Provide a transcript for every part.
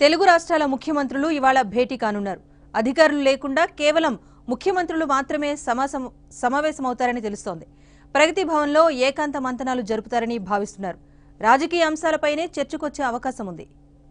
తెలుగు రాష్ట్రాల ముఖ్యమంత్రులు ఇవాళ భేటీ కానున్నారు అధికారులు లేకుండా కేవలం ముఖ్యమంత్రులు మాత్రమే సమాసం సమావేశమవుతారని తెలుస్తోంది ప్రగతి భవన్లో ఏకాంత మంతనాలు జరుపుతారని భావిస్తున్నారు రాజకీయ అంశాలపైనే చర్చకొచ్చే అవకాశం ఉంది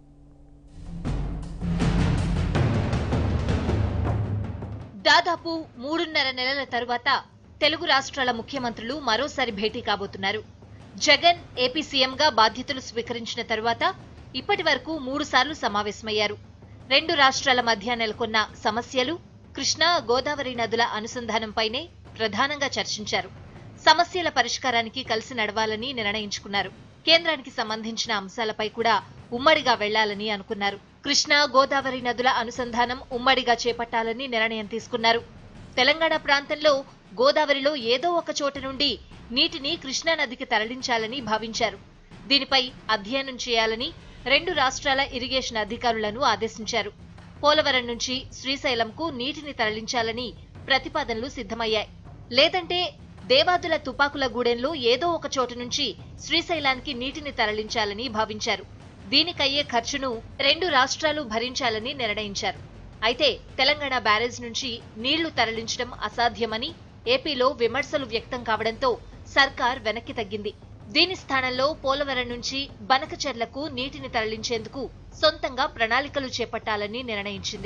దాదాపు మూడున్నర నెలల తరువాత తెలుగు రాష్ట్రాల ముఖ్యమంత్రులు మరోసారి భేటీ కాబోతున్నారు జగన్ ఏపీ సీఎంగా బాధ్యతలు స్వీకరించిన తరువాత ఇప్పటి వరకు మూడు సార్లు సమావేశమయ్యారు రెండు రాష్ట్రాల మధ్య నెలకొన్న సమస్యలు కృష్ణా గోదావరి నదుల అనుసంధానంపైనే ప్రధానంగా చర్చించారు సమస్యల పరిష్కారానికి కలిసి నడవాలని నిర్ణయించుకున్నారు కేంద్రానికి సంబంధించిన అంశాలపై కూడా ఉమ్మడిగా వెళ్లాలని అనుకున్నారు కృష్ణా గోదావరి నదుల అనుసంధానం ఉమ్మడిగా చేపట్టాలని నిర్ణయం తీసుకున్నారు తెలంగాణ ప్రాంతంలో గోదావరిలో ఏదో ఒక చోట నుండి నీటిని కృష్ణా నదికి తరలించాలని భావించారు దీనిపై అధ్యయనం చేయాలని రెండు రాష్ట్రాల ఇరిగేషన్ అధికారులను ఆదేశించారు పోలవరం నుంచి శ్రీశైలంకు నీటిని తరలించాలని ప్రతిపాదనలు సిద్ధమయ్యాయి లేదంటే దేవాదుల తుపాకుల గూడెంలో ఏదో ఒక చోటు నుంచి శ్రీశైలానికి నీటిని తరలించాలని భావించారు దీనికయ్యే ఖర్చును రెండు రాష్ట్రాలు భరించాలని నిర్ణయించారు అయితే తెలంగాణ బ్యారేజ్ నుంచి నీళ్లు తరలించడం అసాధ్యమని ఏపీలో విమర్శలు వ్యక్తం కావడంతో సర్కార్ వెనక్కి తగ్గింది దీని స్థానంలో పోలవరం నుంచి బనకచెర్లకు నీటిని తరలించేందుకు సొంతంగా ప్రణాళికలు చేపట్టాలని నిర్ణయించింది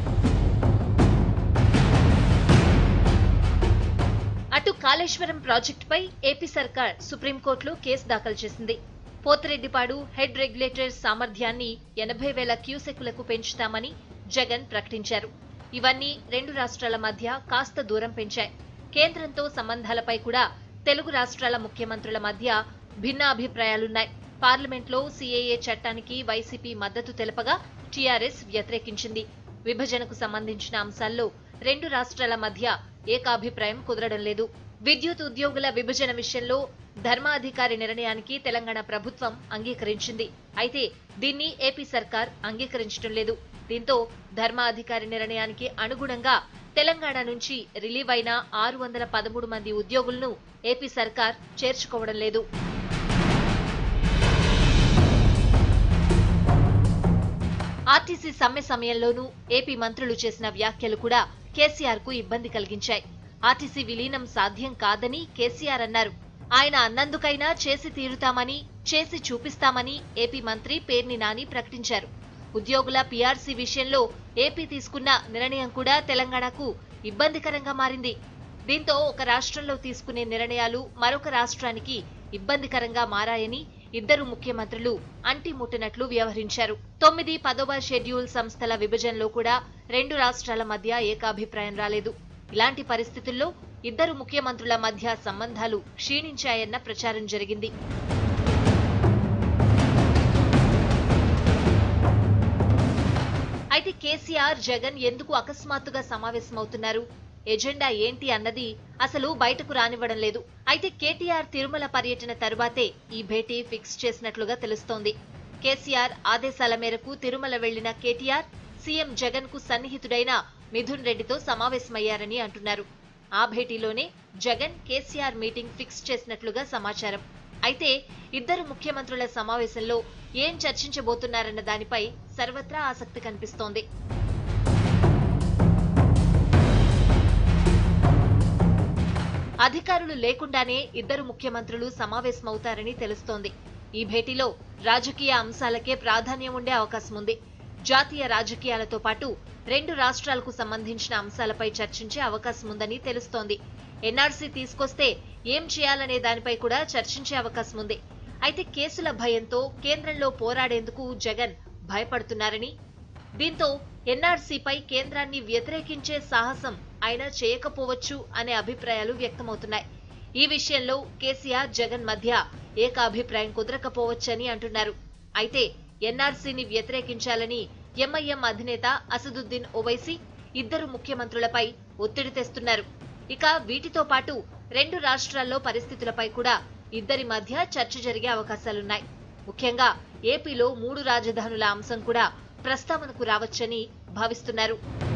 అటు కాళేశ్వరం ప్రాజెక్టుపై ఏపీ సర్కార్ సుప్రీంకోర్టులో కేసు దాఖలు చేసింది పోతిరెడ్డిపాడు హెడ్ రెగ్యులేటర్ సామర్థ్యాన్ని ఎనభై వేల క్యూసెక్కులకు పెంచుతామని జగన్ ప్రకటించారు ఇవన్నీ రెండు రాష్ట్రాల మధ్య కాస్త దూరం పెంచాయి కేంద్రంతో సంబంధాలపై కూడా తెలుగు రాష్ట్రాల ముఖ్యమంత్రుల మధ్య భిన్నాభిప్రాయాలున్నాయి పార్లమెంట్లో సీఏఏ చట్టానికి వైసీపీ మద్దతు తెలపగా టీఆర్ఎస్ వ్యతిరేకించింది విభజనకు సంబంధించిన అంశాల్లో రెండు రాష్ట్రాల మధ్య ఏకాభిప్రాయం కుదరడం లేదు విద్యుత్ ఉద్యోగుల విభజన విషయంలో ధర్మాధికారి నిర్ణయానికి తెలంగాణ ప్రభుత్వం అంగీకరించింది అయితే దీన్ని ఏపీ సర్కార్ అంగీకరించడం లేదు దీంతో ధర్మాధికారి నిర్ణయానికి అనుగుణంగా తెలంగాణ నుంచి రిలీవ్ అయిన ఆరు వందల పదమూడు మంది ఉద్యోగులను ఏపీ సర్కార్ చేర్చుకోవడం లేదు ఆర్టీసీ సమ్మె సమయంలోనూ ఏపీ మంత్రులు చేసిన వ్యాఖ్యలు కూడా కేసీఆర్ కు ఇబ్బంది కలిగించాయి ఆర్టీసీ విలీనం సాధ్యం కాదని కేసీఆర్ అన్నారు ఆయన అన్నందుకైనా చేసి తీరుతామని చేసి చూపిస్తామని ఏపీ మంత్రి పేర్ని నాని ప్రకటించారు ఉద్యోగుల పీఆర్సీ విషయంలో ఏపీ తీసుకున్న నిర్ణయం కూడా తెలంగాణకు ఇబ్బందికరంగా మారింది దీంతో ఒక రాష్ట్రంలో తీసుకునే నిర్ణయాలు మరొక రాష్ట్రానికి ఇబ్బందికరంగా మారాయని ఇద్దరు ముఖ్యమంత్రులు అంటిముట్టినట్లు వ్యవహరించారు తొమ్మిది పదవ షెడ్యూల్ సంస్థల విభజనలో కూడా రెండు రాష్ట్రాల మధ్య ఏకాభిప్రాయం రాలేదు ఇలాంటి పరిస్థితుల్లో ఇద్దరు ముఖ్యమంత్రుల మధ్య సంబంధాలు క్షీణించాయన్న ప్రచారం జరిగింది అయితే కేసీఆర్ జగన్ ఎందుకు అకస్మాత్తుగా సమావేశమవుతున్నారు ఎజెండా ఏంటి అన్నది అసలు బయటకు రానివ్వడం లేదు అయితే కేటీఆర్ తిరుమల పర్యటన తరువాతే ఈ భేటీ ఫిక్స్ చేసినట్లుగా తెలుస్తోంది కేసీఆర్ ఆదేశాల మేరకు తిరుమల వెళ్లిన కేటీఆర్ సీఎం జగన్ కు సన్నిహితుడైన మిథున్ రెడ్డితో సమావేశమయ్యారని అంటున్నారు ఆ భేటీలోనే జగన్ కేసీఆర్ మీటింగ్ ఫిక్స్ చేసినట్లుగా సమాచారం అయితే ఇద్దరు ముఖ్యమంత్రుల సమావేశంలో ఏం చర్చించబోతున్నారన్న దానిపై సర్వత్రా ఆసక్తి కనిపిస్తోంది అధికారులు లేకుండానే ఇద్దరు ముఖ్యమంత్రులు సమావేశమవుతారని తెలుస్తోంది ఈ భేటీలో రాజకీయ అంశాలకే ప్రాధాన్యం ఉండే అవకాశం ఉంది జాతీయ రాజకీయాలతో పాటు రెండు రాష్ట్రాలకు సంబంధించిన అంశాలపై చర్చించే అవకాశం ఉందని తెలుస్తోంది ఎన్ఆర్సీ తీసుకొస్తే ఏం చేయాలనే దానిపై కూడా చర్చించే అవకాశం ఉంది అయితే కేసుల భయంతో కేంద్రంలో పోరాడేందుకు జగన్ భయపడుతున్నారని దీంతో ఎన్ఆర్సీపై కేంద్రాన్ని వ్యతిరేకించే సాహసం ఆయన చేయకపోవచ్చు అనే అభిప్రాయాలు వ్యక్తమవుతున్నాయి ఈ విషయంలో కేసీఆర్ జగన్ మధ్య ఏకాభిప్రాయం కుదరకపోవచ్చని అంటున్నారు అయితే ఎన్ఆర్సీని వ్యతిరేకించాలని ఎంఐఎం అధినేత అసదుద్దీన్ ఓవైసీ ఇద్దరు ముఖ్యమంత్రులపై ఒత్తిడి తెస్తున్నారు ఇక వీటితో పాటు రెండు రాష్ట్రాల్లో పరిస్థితులపై కూడా ఇద్దరి మధ్య చర్చ జరిగే అవకాశాలున్నాయి ముఖ్యంగా ఏపీలో మూడు రాజధానుల అంశం కూడా ప్రస్తావనకు రావచ్చని భావిస్తున్నారు